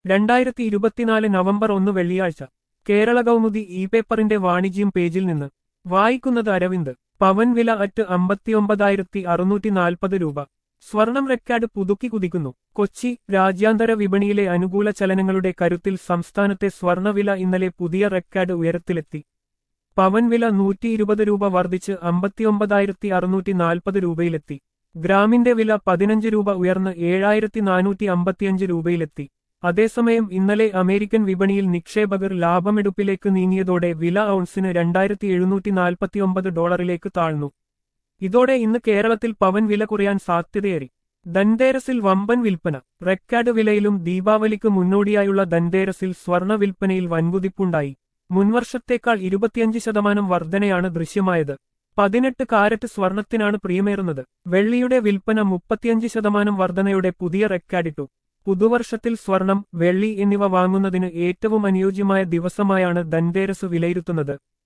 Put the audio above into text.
രണ്ടായിരത്തി ഇരുപത്തിനാല് നവംബർ ഒന്ന് വെള്ളിയാഴ്ച കേരള കൗമുദി ഇ പേപ്പറിന്റെ വാണിജ്യം പേജിൽ നിന്ന് വായിക്കുന്നത് അരവിന്ദ് പവൻ വില അറ്റ് അമ്പത്തിയൊമ്പതായിരത്തി അറുന്നൂറ്റി നാൽപ്പത് രൂപ സ്വർണം റെക്കാർഡ് പുതുക്കി കുതിക്കുന്നു കൊച്ചി രാജ്യാന്തര വിപണിയിലെ അനുകൂല ചലനങ്ങളുടെ കരുത്തിൽ സംസ്ഥാനത്തെ സ്വർണവില ഇന്നലെ പുതിയ റെക്കാർഡ് ഉയരത്തിലെത്തി പവൻ വില നൂറ്റി ഇരുപത് രൂപ വർദ്ധിച്ച് അമ്പത്തിയൊമ്പതായിരത്തി അറുന്നൂറ്റി നാൽപ്പത് രൂപയിലെത്തി ഗ്രാമിന്റെ വില പതിനഞ്ച് രൂപ ഉയർന്ന് ഏഴായിരത്തി നാനൂറ്റി അമ്പത്തിയഞ്ച് രൂപയിലെത്തി അതേസമയം ഇന്നലെ അമേരിക്കൻ വിപണിയിൽ നിക്ഷേപകർ ലാഭമെടുപ്പിലേക്ക് നീങ്ങിയതോടെ വില ഔൺസിന് രണ്ടായിരത്തി എഴുന്നൂറ്റി നാൽപ്പത്തിയൊമ്പത് ഡോളറിലേക്ക് താഴ്ന്നു ഇതോടെ ഇന്ന് കേരളത്തിൽ പവൻ വില കുറയാൻ സാധ്യതയേറി ധൻതേരസിൽ വമ്പൻ വിൽപ്പന റെക്കാർഡ് വിലയിലും ദീപാവലിക്ക് മുന്നോടിയായുള്ള ധൻതേരസിൽ സ്വർണ വിൽപ്പനയിൽ വൻകുതിപ്പുണ്ടായി മുൻവർഷത്തേക്കാൾ ഇരുപത്തിയഞ്ച് ശതമാനം വർധനയാണ് ദൃശ്യമായത് പതിനെട്ട് കാരറ്റ് സ്വർണത്തിനാണ് പ്രിയമേറുന്നത് വെള്ളിയുടെ വിൽപ്പന മുപ്പത്തിയഞ്ച് ശതമാനം വർധനയുടെ പുതിയ റെക്കാർഡിട്ടു പുതുവർഷത്തിൽ സ്വർണം വെള്ളി എന്നിവ വാങ്ങുന്നതിന് ഏറ്റവും അനുയോജ്യമായ ദിവസമായാണ് ധൻതേരസ് വിലയിരുത്തുന്നത്